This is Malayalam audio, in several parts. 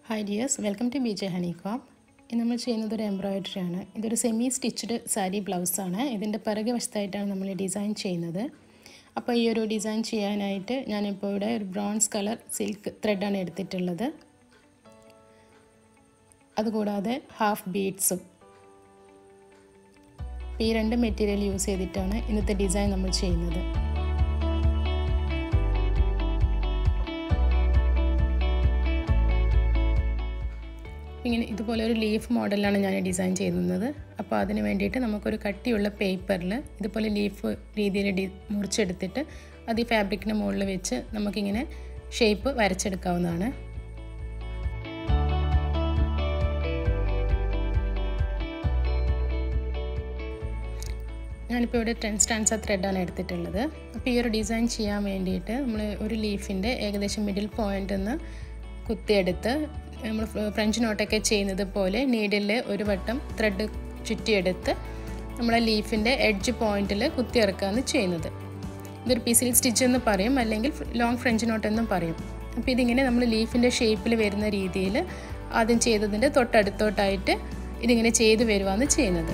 hi dears welcome to B J honeycomb ഇന്ന് നമ്മൾ ചെയ്യുന്നത് ഒരു എംബ്രോയിഡറി ആണ് ഇതൊരു സെമി സ്റ്റിച്ച്ഡ് സാരി ബ്ലൗസാണ് ഇതിൻ്റെ പിറകെ വശത്തായിട്ടാണ് നമ്മൾ ഡിസൈൻ ചെയ്യുന്നത് അപ്പോൾ ഈ ഒരു ഡിസൈൻ ചെയ്യാനായിട്ട് ഞാനിപ്പോൾ ഇവിടെ ഒരു ബ്രോൺസ് കളർ സിൽക്ക് ത്രെഡാണ് എടുത്തിട്ടുള്ളത് അതുകൂടാതെ ഹാഫ് ബീഡ്സും ഈ രണ്ട് മെറ്റീരിയൽ യൂസ് ചെയ്തിട്ടാണ് ഇന്നത്തെ ഡിസൈൻ നമ്മൾ ചെയ്യുന്നത് ഇങ്ങനെ ഇതുപോലെ ഒരു ലീഫ് മോഡലാണ് ഞാൻ ഡിസൈൻ ചെയ്യുന്നത് അപ്പോൾ അതിന് വേണ്ടിയിട്ട് നമുക്കൊരു കട്ടിയുള്ള പേപ്പറിൽ ഇതുപോലെ ലീഫ് രീതിയിൽ ഡി മുറിച്ചെടുത്തിട്ട് അത് ഈ ഫാബ്രിക്കിന് മുകളിൽ വെച്ച് നമുക്കിങ്ങനെ ഷേപ്പ് വരച്ചെടുക്കാവുന്നതാണ് ഞാനിപ്പോൾ ഇവിടെ ടെൻ സ്റ്റാൻസ ത്രെഡാണ് എടുത്തിട്ടുള്ളത് അപ്പോൾ ഈ ഒരു ഡിസൈൻ ചെയ്യാൻ വേണ്ടിയിട്ട് നമ്മൾ ഒരു ലീഫിൻ്റെ ഏകദേശം മിഡിൽ പോയിൻ്റ് നിന്ന് കുത്തിയെടുത്ത് നമ്മൾ ഫ്രഞ്ച് നോട്ടൊക്കെ ചെയ്യുന്നത് പോലെ നീഡിൽ ഒരു വട്ടം ത്രെഡ് ചുറ്റിയെടുത്ത് നമ്മളെ ലീഫിൻ്റെ എഡ്ജ് പോയിന്റിൽ കുത്തിയിറക്കുകയാണ് ചെയ്യുന്നത് ഇതൊരു പിസിൽ സ്റ്റിച്ച് എന്ന് പറയും അല്ലെങ്കിൽ ലോങ് ഫ്രഞ്ച് നോട്ട് എന്നും പറയും അപ്പോൾ ഇതിങ്ങനെ നമ്മൾ ലീഫിൻ്റെ ഷേപ്പിൽ വരുന്ന രീതിയിൽ ആദ്യം ചെയ്തതിൻ്റെ തൊട്ടടുത്തോട്ടായിട്ട് ഇതിങ്ങനെ ചെയ്തു വരുവാണ് ചെയ്യുന്നത്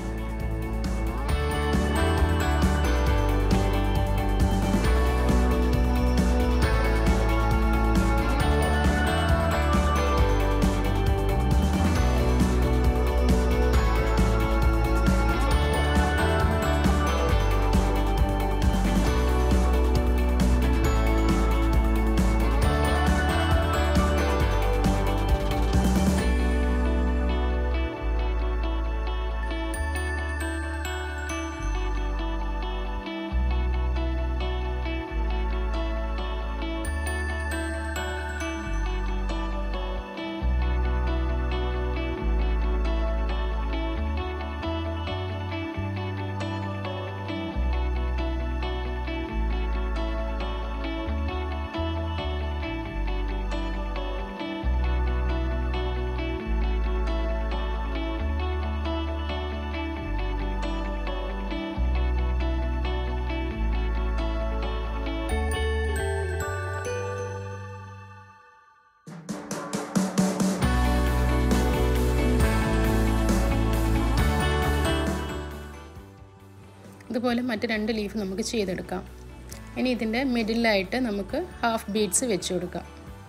ഇതുപോലെ മറ്റ് രണ്ട് ലീഫ് നമുക്ക് ചെയ്തെടുക്കാം ഇനി ഇതിൻ്റെ മിഡിലായിട്ട് നമുക്ക് ഹാഫ് ബീഡ്സ് വെച്ച് കൊടുക്കാം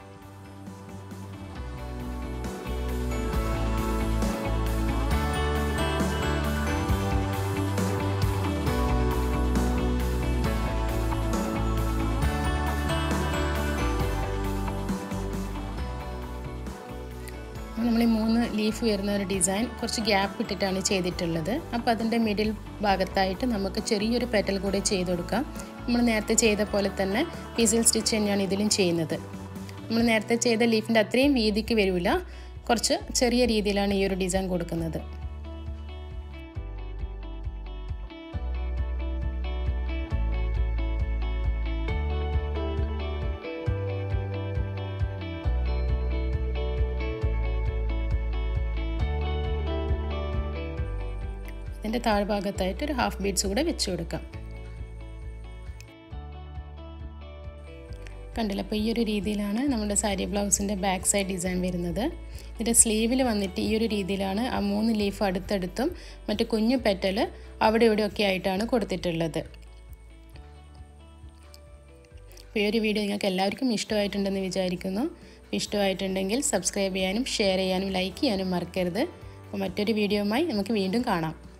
നമ്മൾ ഈ മൂന്ന് ലീഫ് വരുന്ന ഒരു ഡിസൈൻ കുറച്ച് ഗ്യാപ്പ് ഇട്ടിട്ടാണ് ചെയ്തിട്ടുള്ളത് അപ്പോൾ അതിൻ്റെ മിഡിൽ ഭാഗത്തായിട്ട് നമുക്ക് ചെറിയൊരു പെറ്റൽ കൂടെ ചെയ്ത് കൊടുക്കാം നമ്മൾ നേരത്തെ ചെയ്ത പോലെ തന്നെ പീസിൽ സ്റ്റിച്ച് തന്നെയാണ് ഇതിലും ചെയ്യുന്നത് നമ്മൾ നേരത്തെ ചെയ്ത ലീഫിൻ്റെ അത്രയും വീതിക്ക് വരില്ല കുറച്ച് ചെറിയ രീതിയിലാണ് ഈ ഒരു ഡിസൈൻ കൊടുക്കുന്നത് ഇതിൻ്റെ താഴ്ഭാഗത്തായിട്ട് ഒരു ഹാഫ് ബീഡ്സ് കൂടെ വെച്ച് കൊടുക്കാം കണ്ടില്ല അപ്പോൾ ഈ ഒരു രീതിയിലാണ് നമ്മുടെ സാരി ബ്ലൗസിൻ്റെ ബാക്ക് സൈഡ് ഡിസൈൻ വരുന്നത് ഇതിൻ്റെ സ്ലീവിൽ വന്നിട്ട് ഈ ഒരു രീതിയിലാണ് ആ മൂന്ന് ലീഫ് അടുത്തടുത്തും മറ്റു കുഞ്ഞു പെറ്റൽ അവിടെ ഇവിടെയൊക്കെ ആയിട്ടാണ് കൊടുത്തിട്ടുള്ളത് അപ്പോൾ ഈ ഒരു വീഡിയോ നിങ്ങൾക്ക് എല്ലാവർക്കും ഇഷ്ടമായിട്ടുണ്ടെന്ന് വിചാരിക്കുന്നു ഇഷ്ടമായിട്ടുണ്ടെങ്കിൽ സബ്സ്ക്രൈബ് ചെയ്യാനും ഷെയർ ചെയ്യാനും ലൈക്ക് ചെയ്യാനും മറക്കരുത് അപ്പോൾ മറ്റൊരു വീഡിയോയുമായി നമുക്ക് വീണ്ടും കാണാം